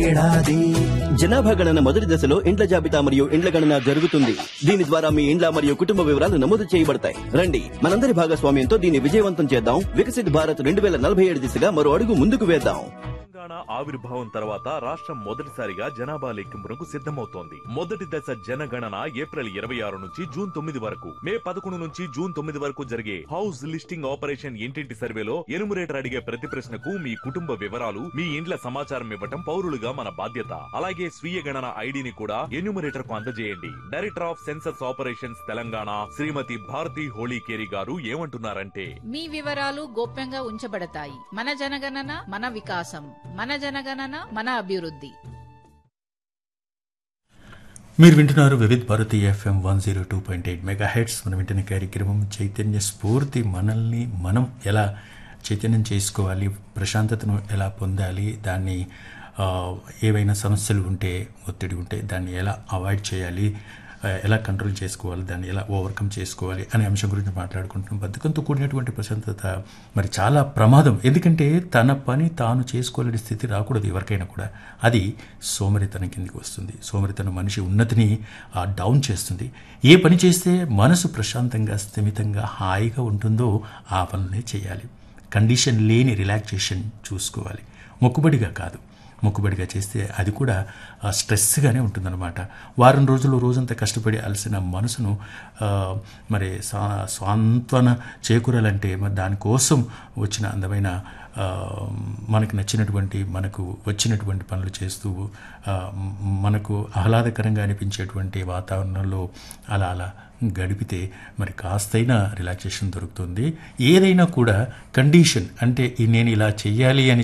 ఏడాది జనాభా గణన మొదటి దశలో ఇండ్ల జాబితా మరియు ఇండ్ల గణన జరుగుతుంది దీని ద్వారా మీ ఇండ్ల మరియు కుటుంబ వివరాలు నమోదు చేయబడతాయి రండి మనందరి భాగస్వామ్యంతో దీన్ని విజయవంతం చేద్దాం వికసిత్ భారత్ రెండు వేల నలభై ఏడు దిశగా మరో అడుగు ముందుకు వేద్దాం తెలంగాణ ఆవిర్భావం తర్వాత రాష్ట్రం మొదటిసారిగా జనాభా లెక్కింపునకు సిద్ధమవుతోంది మొదటి దశ జనగణన ఏప్రిల్ ఇరవై ఆరు నుంచి జూన్ తొమ్మిది వరకు మే పదకొండు నుంచి జూన్ తొమ్మిది వరకు జరిగే హౌస్ లిస్టింగ్ ఆపరేషన్ ఇంటింటి సర్వేలో ఎనుమరేటర్ అడిగే ప్రతి ప్రశ్నకు మీ కుటుంబ వివరాలు మీ ఇండ్ల సమాచారం ఇవ్వటం పౌరులుగా మన బాధ్యత అలాగే స్వీయ గణన ఐడిని కూడా ఎన్యూమరేటర్ కు అందజేయండి director of census operations Telangana Shrimati Bharati Holikeri garu ఏమంటున్నారంటే మీ వివరాలు గోప్యంగా ఉంచబడతాయి మన జనగణన మన వికాసం మన జనగణన మన అభివృద్ధి మీరు వింటున్నారు Vividh Bharati FM one zero two point eight mega hits మనం వింటున్న కార్యక్రమం చైతన్య స్ఫూర్తి మనల్ని మనం ఎలా చైతన్యం చేసుకోవాలి ప్రశాంతతను ఎలా పొందాలి దాన్ని ఆ, ఏవైనా సమస్యలు ఉంటే ఒత్తిడి ఉంటే దాన్ని ఎలా అవాయిడ్ చేయాలి ఆ, ఎలా కంట్రోల్ చేసుకోవాలి దాన్ని ఎలా ఓవర్కమ్ చేసుకోవాలి అనే అంశం గురించి మాట్లాడుకుంటున్నాం బద్ధకంతో కూడినటువంటి ప్రశాంతత మరి చాలా ప్రమాదం ఎందుకంటే తన పని తాను చేసుకోలేని స్థితి రాకూడదు ఎవరికైనా కూడా అది సోమరితనం కిందికి వస్తుంది సోమరితనం మనిషి ఉన్నతిని ఆ, డౌన్ చేస్తుంది ఏ పని చేస్తే మనసు ప్రశాంతంగా స్థిమితంగా హాయిగా ఉంటుందో ఆ పనులనే చేయాలి కండిషన్ లేని రిలాక్సేషన్ చూసుకోవాలి మొక్కుబడిగా కాదు మొక్కుబడిగా చేస్తే అది కూడా ఆ, స్ట్రెస్గానే ఉంటుందన్నమాట వారం రోజులు రోజంతా కష్టపడి అలసిన మనసును ఆ, మరి స్వా స్వాంతన చేకూరాలంటే మరి దానికోసం వచ్చిన అందమైన ఆ, మనకు నచ్చినటువంటి మనకు వచ్చినటువంటి పనులు చేస్తూ ఆ, మనకు ఆహ్లాదకరంగా అనిపించేటువంటి వాతావరణంలో అలా అలా గడిపితే మరి కాస్తైనా రిలాక్సేషన్ దొరుకుతుంది ఏదైనా కూడా కండిషన్ అంటే ఈ నేను ఇలా చెయ్యాలి అని